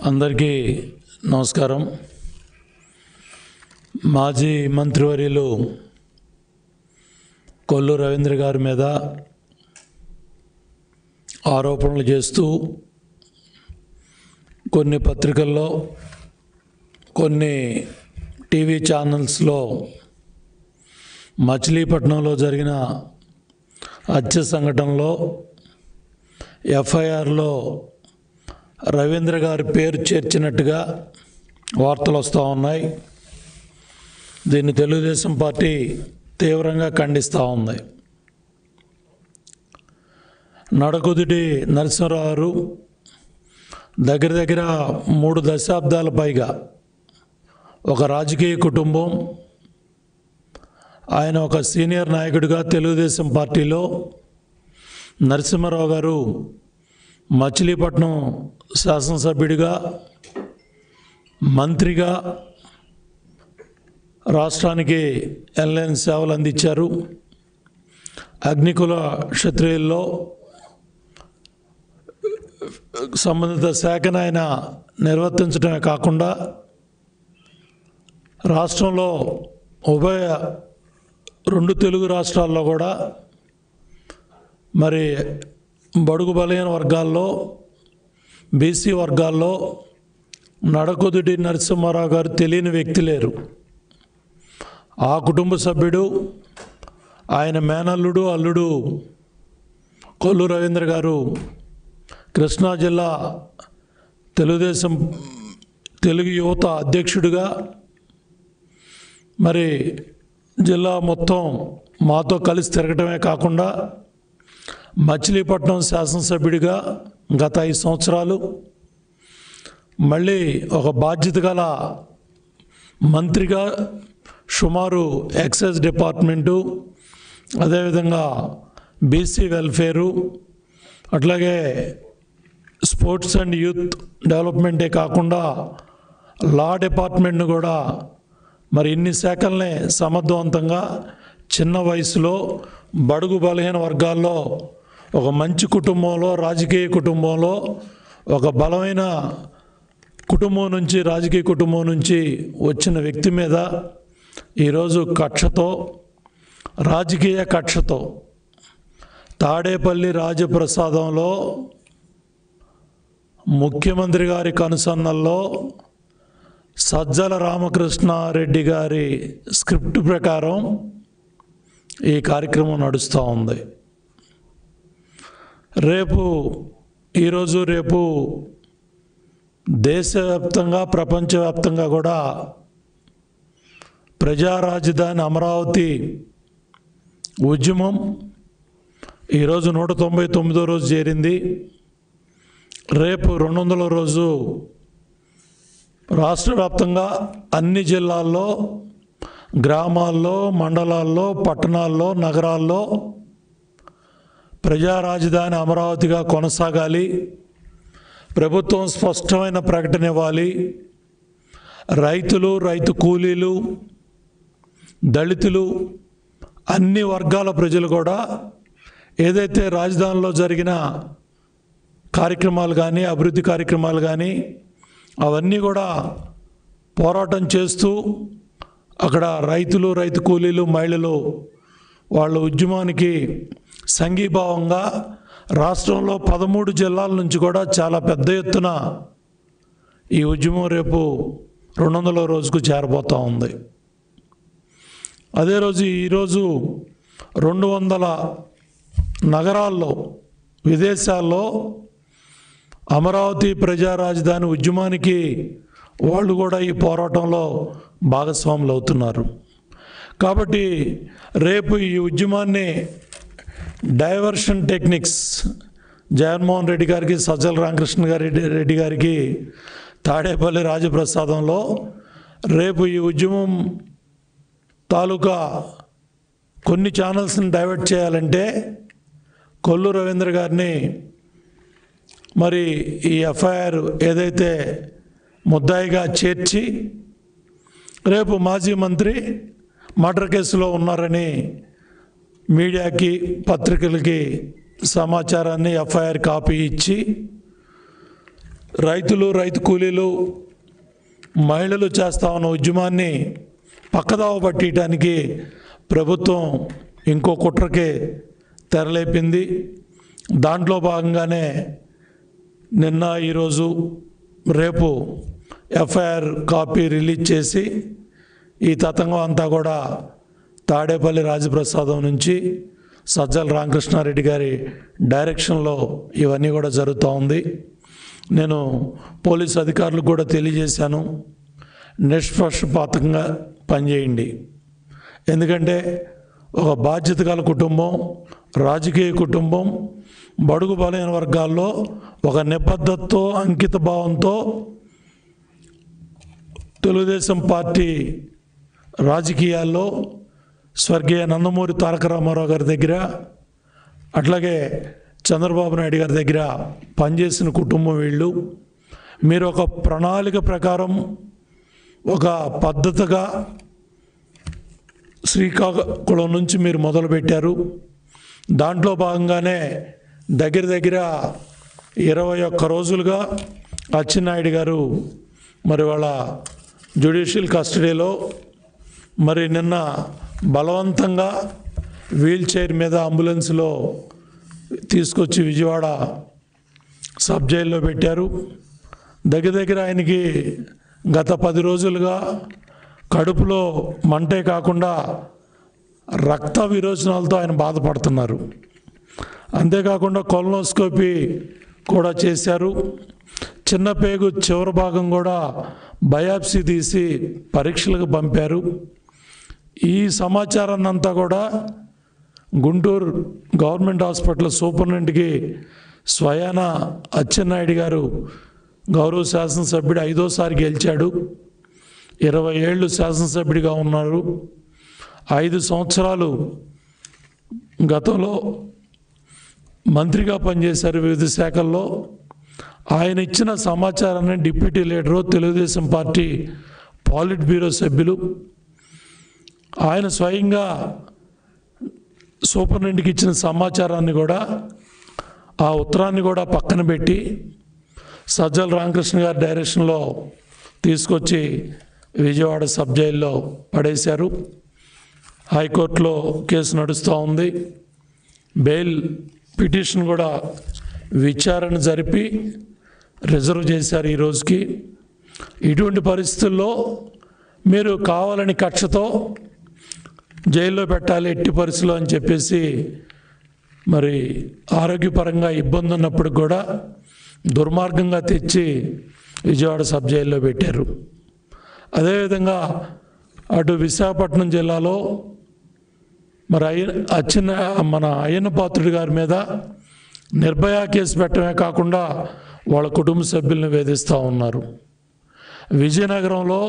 అందరికీ నమస్కారం మాజీ మంత్రివర్యులు కొల్లు రవీంద్ర గారి మీద ఆరోపణలు చేస్తూ కొన్ని పత్రికల్లో కొన్ని టీవీ ఛానల్స్లో మచిలీపట్నంలో జరిగిన హత్య సంఘటనలో ఎఫ్ఐఆర్లో రవీంద్ర గారి పేరు చేర్చినట్టుగా వార్తలు వస్తూ ఉన్నాయి దీన్ని తెలుగుదేశం పార్టీ తీవ్రంగా ఖండిస్తూ ఉంది నడకుదుటి నరసింహరావు గారు దగ్గర దగ్గర మూడు దశాబ్దాల పైగా ఒక రాజకీయ కుటుంబం ఆయన ఒక సీనియర్ నాయకుడిగా తెలుగుదేశం పార్టీలో నరసింహారావు గారు మచిలీపట్నం శాసనసభ్యుడిగా మంత్రిగా రాష్ట్రానికి ఎల్ఎన్ సేవలు అందించారు అగ్నికుల క్షత్రియుల్లో సంబంధిత శాఖను ఆయన నిర్వర్తించడమే కాకుండా రాష్ట్రంలో ఉభయ రెండు తెలుగు రాష్ట్రాల్లో కూడా మరి బడుగు బలహీన వర్గాల్లో బీసీ వర్గాల్లో నడకుదుటి నరసింహారావు గారు తెలియని వ్యక్తి లేరు ఆ కుటుంబ సభ్యుడు ఆయన మేనల్లుడు అల్లుడు కొల్లు రవీంద్ర గారు కృష్ణా జిల్లా తెలుగుదేశం తెలుగు యువత అధ్యక్షుడిగా మరి జిల్లా మొత్తం మాతో కలిసి తిరగటమే కాకుండా మచిలీపట్నం శాసనసభ్యుడిగా గత ఐదు సంవత్సరాలు మళ్ళీ ఒక బాధ్యత గల మంత్రిగా సుమారు ఎక్సైజ్ డిపార్ట్మెంటు అదేవిధంగా బీసీ వెల్ఫేరు అట్లాగే స్పోర్ట్స్ అండ్ యూత్ డెవలప్మెంటే కాకుండా లా డిపార్ట్మెంట్ను కూడా మరి ఇన్ని శాఖల్ని సమర్థవంతంగా చిన్న వయసులో బడుగు బలహీన వర్గాల్లో ఒక మంచి కుటుంబంలో రాజకీయ కుటుంబంలో ఒక బలమైన కుటుంబం నుంచి రాజకీయ కుటుంబం నుంచి వచ్చిన వ్యక్తి మీద ఈరోజు కక్షతో రాజకీయ కక్షతో తాడేపల్లి రాజప్రసాదంలో ముఖ్యమంత్రి గారి కనుసన్నల్లో సజ్జల రామకృష్ణారెడ్డి గారి స్క్రిప్ట్ ప్రకారం ఈ కార్యక్రమం నడుస్తూ ఉంది రేపు ఈరోజు రేపు దేశవ్యాప్తంగా ప్రపంచవ్యాప్తంగా కూడా ప్రజా రాజధాని అమరావతి ఉద్యమం ఈరోజు నూట తొంభై తొమ్మిదో రోజు చేరింది రేపు రెండు వందల రోజు రాష్ట్ర వ్యాప్తంగా అన్ని జిల్లాల్లో గ్రామాల్లో మండలాల్లో పట్టణాల్లో నగరాల్లో ప్రజా రాజధాని అమరావతిగా కొనసాగాలి ప్రభుత్వం స్పష్టమైన ప్రకటన ఇవ్వాలి రైతులు రైతు కూలీలు దళితులు అన్ని వర్గాల ప్రజలు కూడా ఏదైతే రాజధానిలో జరిగిన కార్యక్రమాలు కానీ అభివృద్ధి కార్యక్రమాలు కానీ అవన్నీ కూడా పోరాటం చేస్తూ అక్కడ రైతులు రైతు కూలీలు మహిళలు వాళ్ళ ఉద్యమానికి సంఘీభావంగా రాష్ట్రంలో పదమూడు జిల్లాల నుంచి కూడా చాలా పెద్ద ఎత్తున ఈ ఉద్యమం రేపు రెండు వందల రోజుకు చేరబోతూ ఉంది అదే రోజు ఈరోజు రెండు వందల నగరాల్లో విదేశాల్లో అమరావతి ప్రజా రాజధాని ఉద్యమానికి వాళ్ళు కూడా ఈ పోరాటంలో భాగస్వాములు అవుతున్నారు కాబట్టి రేపు ఈ ఉద్యమాన్ని డైవర్షన్ టెక్నిక్స్ జగన్మోహన్ రెడ్డి గారికి సజ్జల రామకృష్ణ గారి రెడ్డి గారికి తాడేపల్లి రాజప్రసాదంలో రేపు ఈ ఉద్యమం తాలూకా కొన్ని ఛానల్స్ని డైవర్ట్ చేయాలంటే కొల్లు రవీంద్ర గారిని మరి ఈ ఎఫ్ఐఆర్ ఏదైతే ముద్దాయిగా చేర్చి రేపు మాజీ మంత్రి మర్డర్ కేసులో ఉన్నారని మీడియాకి పత్రికలకి సమాచారాన్ని ఎఫ్ఐఆర్ కాపీ ఇచ్చి రైతులు రైతు కూలీలు మహిళలు చేస్తా ఉన్న ఉద్యమాన్ని పక్కదావ పట్టియటానికి ప్రభుత్వం ఇంకో కుట్రకి తెరలేపింది దాంట్లో భాగంగానే నిన్న ఈరోజు రేపు ఎఫ్ఐఆర్ కాపీ రిలీజ్ చేసి ఈ తతంగం అంతా కూడా తాడేపల్లి రాజప్రసాదం నుంచి సజ్జల రామకృష్ణారెడ్డి గారి డైరెక్షన్లో ఇవన్నీ కూడా జరుగుతూ ఉంది నేను పోలీస్ అధికారులకు కూడా తెలియజేశాను నిష్పక్షపాతంగా పనిచేయండి ఎందుకంటే ఒక బాధ్యత గల కుటుంబం రాజకీయ కుటుంబం బడుగు బలైన వర్గాల్లో ఒక నిబద్ధతతో అంకిత భావంతో తెలుగుదేశం పార్టీ రాజకీయాల్లో స్వర్గీయ నందమూరి తారక రామారావు గారి దగ్గర అట్లాగే చంద్రబాబు నాయుడు గారి దగ్గర పనిచేసిన కుటుంబం వీళ్ళు మీరు ఒక ప్రణాళిక ప్రకారం ఒక పద్ధతిగా శ్రీకాకుళం నుంచి మీరు మొదలుపెట్టారు దాంట్లో భాగంగానే దగ్గర దగ్గర ఇరవై ఒక్క రోజులుగా అచ్చెన్నాయుడు గారు మరి వాళ్ళ జ్యుడిషియల్ కస్టడీలో మరి నిన్న బలవంతంగా వీల్ చైర్ మీద అంబులెన్స్లో తీసుకొచ్చి విజయవాడ సబ్ జైల్లో పెట్టారు దగ్గర దగ్గర ఆయనకి గత పది రోజులుగా కడుపులో మంటే కాకుండా రక్త విరోచనాలతో ఆయన బాధపడుతున్నారు అంతేకాకుండా కొలనోస్కోపీ కూడా చేశారు చిన్న పేగు చివరి భాగం కూడా బయాప్సీ తీసి పరీక్షలకు పంపారు ఈ సమాచారాన్ని అంతా కూడా గుంటూరు గవర్నమెంట్ హాస్పిటల్ సూపరింటెండెంట్కి స్వయాన అచ్చెన్నాయుడు గారు గౌరవ శాసనసభ్యుడు ఐదోసారి గెలిచాడు ఇరవై ఏళ్ళు శాసనసభ్యుడిగా ఉన్నారు ఐదు సంవత్సరాలు గతంలో మంత్రిగా పనిచేశారు వివిధ శాఖల్లో ఆయన ఇచ్చిన సమాచారాన్ని deputy leader Telugu Desam party politburo సభ్యులు ఆయన స్వయంగా సూపరింటెండెంట్కి ఇచ్చిన సమాచారాన్ని కూడా ఆ ఉత్తరాన్ని కూడా పక్కన పెట్టి సజ్జల రామకృష్ణ గారి డైరెక్షన్లో తీసుకొచ్చి విజయవాడ సబ్ జైల్లో పడేశారు హైకోర్టులో కేసు నడుస్తూ ఉంది బెయిల్ పిటిషన్ కూడా విచారణ జరిపి రిజర్వ్ చేశారు ఈ రోజుకి ఇటువంటి పరిస్థితుల్లో మీరు కావాలని కక్షతో జైల్లో పెట్టాలి ఎట్టి పరిస్థితుల్లో అని చెప్పేసి మరి ఆరోగ్యపరంగా ఇబ్బంది ఉన్నప్పుడు కూడా దుర్మార్గంగా తెచ్చి విజయవాడ సబ్ జైల్లో పెట్టారు అదేవిధంగా అటు విశాఖపట్నం జిల్లాలో మరి అయ్య అచ్చిన మన అయ్యన్న పాత్రుడి గారి మీద నిర్భయ కేసు పెట్టడమే కాకుండా వాళ్ళ కుటుంబ సభ్యులను వేధిస్తూ ఉన్నారు విజయనగరంలో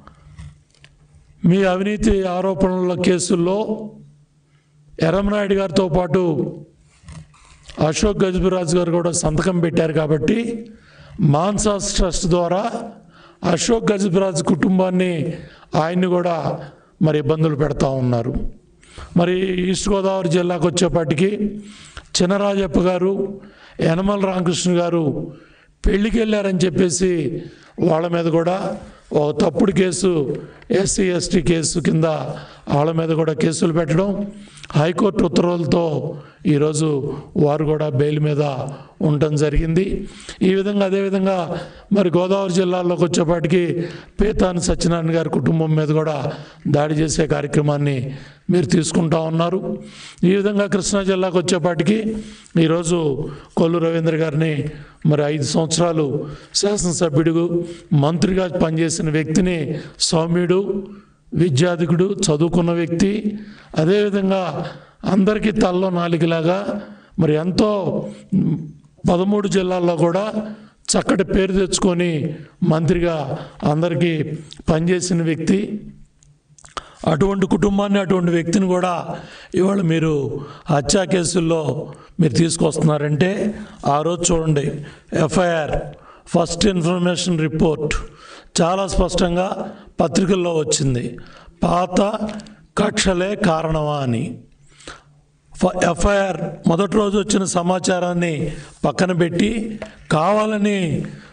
మీ అవినీతి ఆరోపణల కేసుల్లో ఎర్రమనాయుడు గారితో పాటు అశోక్ గజబిరాజు గారు కూడా సంతకం పెట్టారు కాబట్టి మాన్సాస్ ట్రస్ట్ ద్వారా అశోక్ గజబిరాజు కుటుంబాన్ని ఆయన్ని కూడా మరి ఇబ్బందులు పెడతా ఉన్నారు మరి ఈస్ట్ గోదావరి జిల్లాకు వచ్చేపాటికి చినరాజప్ప గారు యనమల రామకృష్ణ గారు పెళ్ళికి వెళ్ళారని చెప్పేసి వాళ్ళ మీద కూడా ఒక తప్పుడు కేసు ఎస్సీ ఎస్టీ కేసు కింద వాళ్ళ మీద కూడా కేసులు పెట్టడం హైకోర్టు ఉత్తర్వులతో ఈరోజు వారు కూడా బెయిల్ మీద ఉండటం జరిగింది ఈ విధంగా అదేవిధంగా మరి గోదావరి జిల్లాలోకి వచ్చేపాటికి పీతాని సత్యనారాయణ గారి కుటుంబం మీద కూడా దాడి చేసే కార్యక్రమాన్ని మీరు తీసుకుంటా ఉన్నారు ఈ విధంగా కృష్ణా జిల్లాకు వచ్చేపాటికి ఈరోజు కొల్లు రవీంద్ర గారిని మరి ఐదు సంవత్సరాలు శాసనసభ్యుడు మంత్రిగా పనిచేసిన వ్యక్తిని సౌమ్యుడు విద్యాధికుడు చదువుకున్న వ్యక్తి అదేవిధంగా అందరికీ తల్లో నాలుగులాగా మరి ఎంతో మ్, పదమూడు జిల్లాల్లో కూడా చక్కటి పేరు తెచ్చుకొని మంత్రిగా అందరికీ పనిచేసిన వ్యక్తి అటువంటి కుటుంబాన్ని అటువంటి వ్యక్తిని కూడా ఇవాళ మీరు హత్యా కేసుల్లో మీరు తీసుకొస్తున్నారంటే ఆ రోజు చూడండి ఎఫ్ఐఆర్ ఫస్ట్ ఇన్ఫర్మేషన్ రిపోర్ట్ చాలా స్పష్టంగా పత్రికల్లో వచ్చింది పాత కక్షలే కారణమా అని ఫ- ఎఫ్ఐఆర్ మొదటి రోజు వచ్చిన సమాచారాన్ని పక్కన పెట్టి కావాలని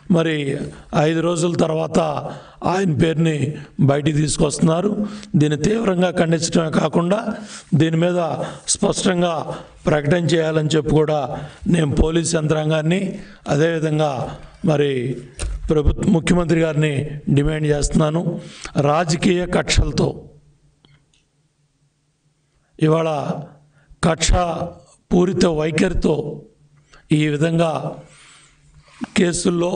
మరి ఐదు రోజుల తర్వాత ఆయన పేరుని బయటికి తీసుకొస్తున్నారు దీన్ని తీవ్రంగా ఖండించడమే కాకుండా దీని మీద స్పష్టంగా ప్రకటన చేయాలని చెప్పి కూడా నేను పోలీస్ యంత్రాంగాన్ని అదేవిధంగా మరి ప్రభుత్వ ముఖ్యమంత్రి గారిని డిమాండ్ చేస్తున్నాను రాజకీయ కక్షలతో ఇవాళ కక్ష పూరిత వైఖరితో ఈ విధంగా కేసుల్లో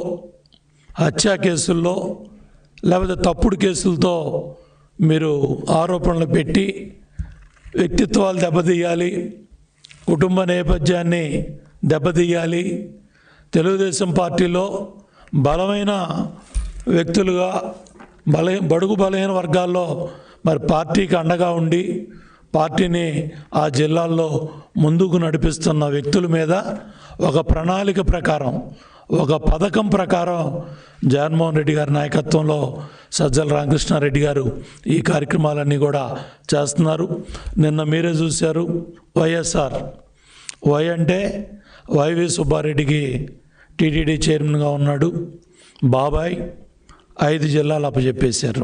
హత్యా కేసుల్లో లేకపోతే తప్పుడు కేసులతో మీరు ఆరోపణలు పెట్టి వ్యక్తిత్వాలు దెబ్బతీయాలి కుటుంబ నేపథ్యాన్ని దెబ్బతీయాలి తెలుగుదేశం పార్టీలో బలమైన వ్యక్తులుగా బల బడుగు బలహీన వర్గాల్లో మరి పార్టీకి అండగా ఉండి పార్టీని ఆ జిల్లాల్లో ముందుకు నడిపిస్తున్న వ్యక్తుల మీద ఒక ప్రణాళిక ప్రకారం ఒక పథకం ప్రకారం జగన్మోహన్ రెడ్డి గారి నాయకత్వంలో సజ్జల రామకృష్ణారెడ్డి గారు ఈ కార్యక్రమాలన్నీ కూడా చేస్తున్నారు నిన్న మీరే చూశారు వైఎస్ఆర్ వై అంటే వైవి సుబ్బారెడ్డికి టీటీడీ చైర్మన్గా ఉన్నాడు బాబాయ్ ఐదు జిల్లాలు అప్పచెప్పేశారు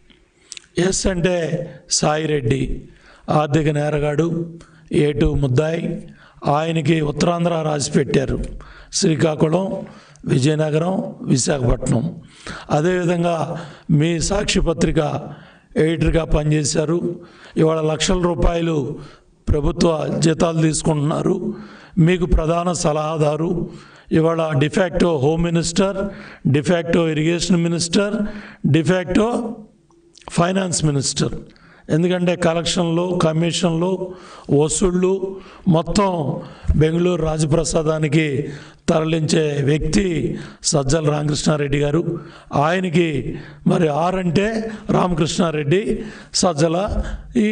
ఎస్ అంటే సాయిరెడ్డి ఆర్థిక నేరగాడు ఏటు ముద్దాయి ఆయనకి ఉత్తరాంధ్ర రాసి పెట్టారు శ్రీకాకుళం విజయనగరం విశాఖపట్నం అదేవిధంగా మీ సాక్షి పత్రిక ఎడిటర్గా పనిచేశారు ఇవాళ లక్షల రూపాయలు ప్రభుత్వ జీతాలు తీసుకుంటున్నారు మీకు ప్రధాన సలహాదారు ఇవాళ de facto home minister de facto irrigation minister de facto finance minister ఎందుకంటే కలెక్షన్లు కమిషన్లు వసూళ్ళు మొత్తం బెంగళూరు రాజప్రసాదానికి తరలించే వ్యక్తి సజ్జల రామకృష్ణారెడ్డి గారు ఆయనకి మరి ఆర్ అంటే రామకృష్ణారెడ్డి సజ్జల ఈ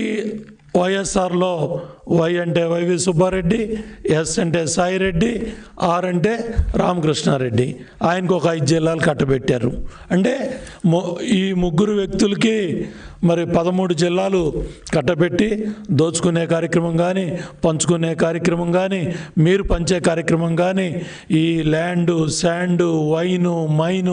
వైఎస్ఆర్లో వై అంటే వైవి సుబ్బారెడ్డి ఎస్ అంటే సాయిరెడ్డి ఆర్ అంటే రామకృష్ణారెడ్డి ఆయనకు ఒక ఐదు జిల్లాలు కట్టబెట్టారు అంటే ము- ఈ ముగ్గురు వ్యక్తులకి మరి పదమూడు జిల్లాలు కట్టబెట్టి దోచుకునే కార్యక్రమం కానీ పంచుకునే కార్యక్రమం కానీ మీరు పంచే కార్యక్రమం కానీ ఈ ల్యాండు శాండు వైను మైను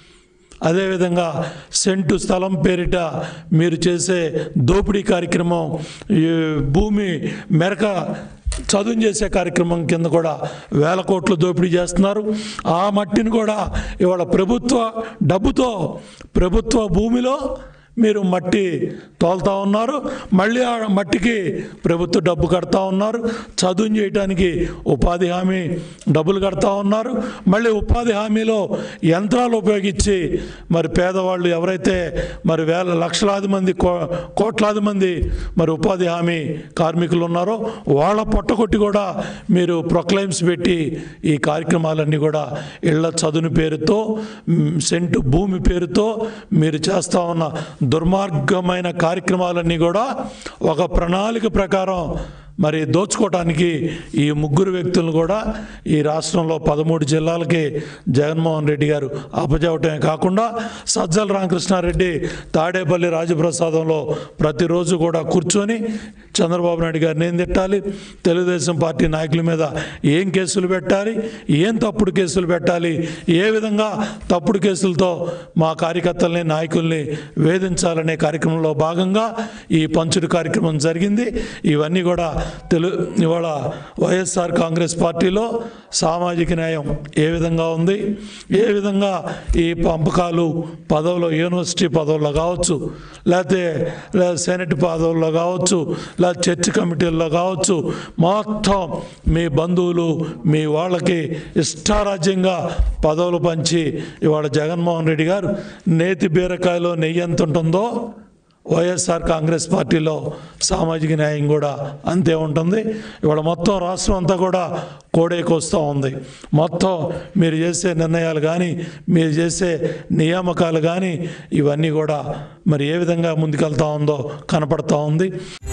అదేవిధంగా సెంటు స్థలం పేరిట మీరు చేసే దోపిడీ కార్యక్రమం ఈ భూమి మెరక చదువు చేసే కార్యక్రమం కింద కూడా వేల కోట్లు దోపిడీ చేస్తున్నారు ఆ మట్టిని కూడా ఇవాళ ప్రభుత్వ డబ్బుతో ప్రభుత్వ భూమిలో మీరు మట్టి తోలుతా ఉన్నారు మళ్ళీ ఆ మట్టికి ప్రభుత్వ డబ్బు కడతా ఉన్నారు చదువు చేయడానికి ఉపాధి హామీ డబ్బులు కడతా ఉన్నారు మళ్ళీ ఉపాధి హామీలో యంత్రాలు ఉపయోగించి మరి పేదవాళ్ళు ఎవరైతే మరి వేల లక్షలాది మంది కో కోట్లాది మంది మరి ఉపాధి హామీ కార్మికులు ఉన్నారో వాళ్ళ పొట్టకొట్టి కూడా మీరు ప్రొక్లైమ్స్ పెట్టి ఈ కార్యక్రమాలన్నీ కూడా ఇళ్ల చదును పేరుతో మ్, సెంటు భూమి పేరుతో మీరు చేస్తా ఉన్న దుర్మార్గమైన కార్యక్రమాలన్నీ కూడా ఒక ప్రణాళిక ప్రకారం మరి దోచుకోవటానికి ఈ ముగ్గురు వ్యక్తులను కూడా ఈ రాష్ట్రంలో పదమూడు జిల్లాలకి జగన్మోహన్ రెడ్డి గారు అప్పచెవటమే కాకుండా సజ్జల రామకృష్ణారెడ్డి తాడేపల్లి రాజప్రసాదంలో ప్రతిరోజు కూడా కూర్చొని చంద్రబాబు నాయుడు గారిని ఏం తిట్టాలి తెలుగుదేశం పార్టీ నాయకుల మీద ఏం కేసులు పెట్టాలి ఏం తప్పుడు కేసులు పెట్టాలి ఏ విధంగా తప్పుడు కేసులతో మా కార్యకర్తల్ని నాయకుల్ని వేధించాలనే కార్యక్రమంలో భాగంగా ఈ పంచుడు కార్యక్రమం జరిగింది ఇవన్నీ కూడా తెలు ఇవాళ వైఎస్ఆర్ కాంగ్రెస్ పార్టీలో సామాజిక న్యాయం ఏ విధంగా ఉంది ఏ విధంగా ఈ పంపకాలు పదవులు యూనివర్సిటీ పదవుల్లో కావచ్చు లేకపోతే లే- సెనెట్ పదవుల్లో కావచ్చు లేదా చర్చ్ కమిటీల్లో కావచ్చు మొత్తం మీ బంధువులు మీ వాళ్ళకి ఇష్టారాజ్యంగా పదవులు పంచి ఇవాళ జగన్మోహన్ రెడ్డి గారు నేతి బీరకాయలో నెయ్యి ఎంత ఉంటుందో వైఎస్ఆర్ కాంగ్రెస్ పార్టీలో సామాజిక న్యాయం కూడా అంతే ఉంటుంది ఇవాళ మొత్తం రాష్ట్రం అంతా కూడా కోడేకొస్తూ ఉంది మొత్తం మీరు చేసే నిర్ణయాలు కానీ మీరు చేసే నియామకాలు కానీ ఇవన్నీ కూడా మరి ఏ విధంగా ముందుకెళ్తా ఉందో కనపడతా ఉంది